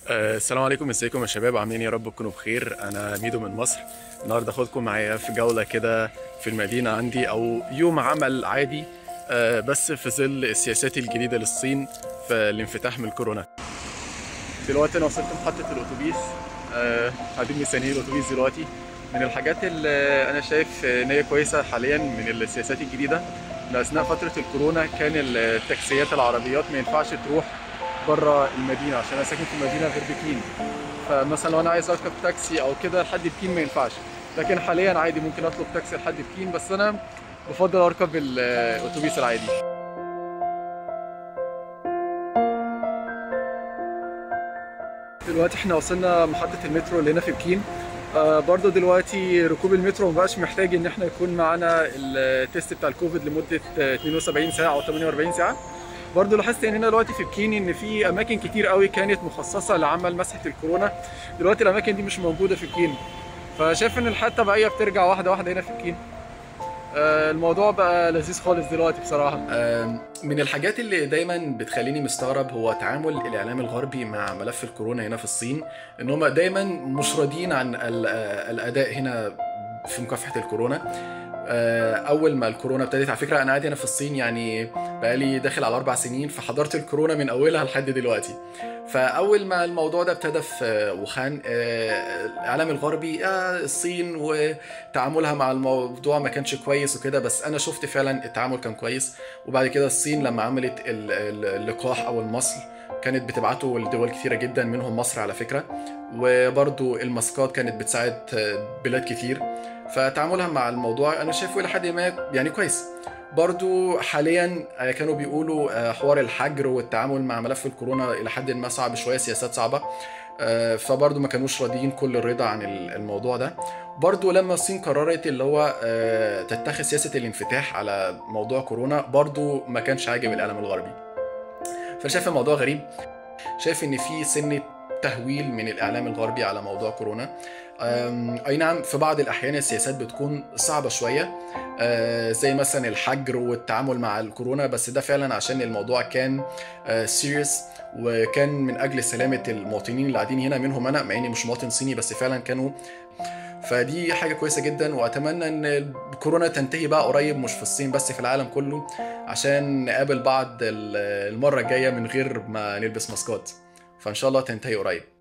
آه، السلام عليكم ازيكم يا شباب عاملين إيه؟ يا رب تكونوا بخير انا ميدو من مصر النهارده اخدكم معايا في جوله كده في المدينه عندي او يوم عمل عادي آه، بس في ظل السياسات الجديده للصين في الانفتاح من الكورونا دلوقتي انا وصلت محطه الاتوبيس آه، قاعدين مستنيين الاتوبيس دلوقتي من الحاجات اللي انا شايف ان هي كويسه حاليا من السياسات الجديده ان اثناء فتره الكورونا كان التاكسيات العربيات ما ينفعش تروح بره المدينه عشان انا ساكن في مدينه غير بكين فمثلا لو انا عايز اركب تاكسي او كده لحد بكين ما ينفعش لكن حاليا عادي ممكن اطلب تاكسي لحد بكين بس انا بفضل اركب الاتوبيس العادي دلوقتي احنا وصلنا محطة المترو اللي هنا في بكين آه برضو دلوقتي ركوب المترو مبقاش محتاج ان احنا يكون معانا التيست بتاع الكوفيد لمدة آه، 72 ساعة او 48 ساعة برضو لاحظت ان هنا دلوقتي في بكين ان في اماكن كتير قوي كانت مخصصة لعمل مسحة الكورونا دلوقتي الاماكن دي مش موجودة في بكين فشايف ان الحياة الطبيعية بترجع واحدة واحدة هنا في بكين آه، الموضوع بقى لذيذ خالص دلوقتي بصراحة من الحاجات اللي دايما بتخليني مستغرب هو تعامل الاعلام الغربي مع ملف الكورونا هنا في الصين ان هم دايما مش راضيين عن ال- آه، الاداء هنا في مكافحه الكورونا آه، اول ما الكورونا ابتدت على فكره انا قاعد هنا في الصين يعني بقالي داخل على اربع سنين فحضرت الكورونا من اولها لحد دلوقتي فاول ما الموضوع ده ابتدى في آه، ووخان آه، الاعلام الغربي آه، الصين وتعاملها مع الموضوع ما كانش كويس وكده بس انا شفت فعلا التعامل كان كويس وبعد كده الصين لما عملت ال- ال- اللقاح او المصل كانت بتبعته لدول كثيره جدا منهم مصر على فكره وبرضو الماسكات كانت بتساعد آه، بلاد كتير فتعاملها مع الموضوع انا شايفه الى حد ما يعني كويس برضو حاليا آه، كانوا بيقولوا آه، حوار الحجر والتعامل مع ملف الكورونا الى حد ما صعب شويه سياسات صعبه آه، فبرضو ما كانوش راضيين كل الرضا عن ال- الموضوع ده برضو لما الصين قررت اللي هو آه، تتخذ سياسة الانفتاح على موضوع كورونا برضو ما كانش عاجب العالم الغربي فانا شايف الموضوع غريب شايف ان في سنة تهويل من الاعلام الغربي على موضوع كورونا أم، اي نعم في بعض الاحيان السياسات بتكون صعبة شوية آه، زي مثلا الحجر والتعامل مع الكورونا بس ده فعلا عشان الموضوع كان سيريس وكان من اجل سلامة المواطنين اللي قاعدين هنا منهم انا مع اني مش مواطن صيني بس فعلا كانوا فدي حاجة كويسة جدا وأتمنى إن الكورونا تنتهي بقى قريب مش في الصين بس في العالم كله عشان نقابل بعض ال- المرة الجاية من غير ما نلبس ماسكات فإن شاء الله تنتهي قريب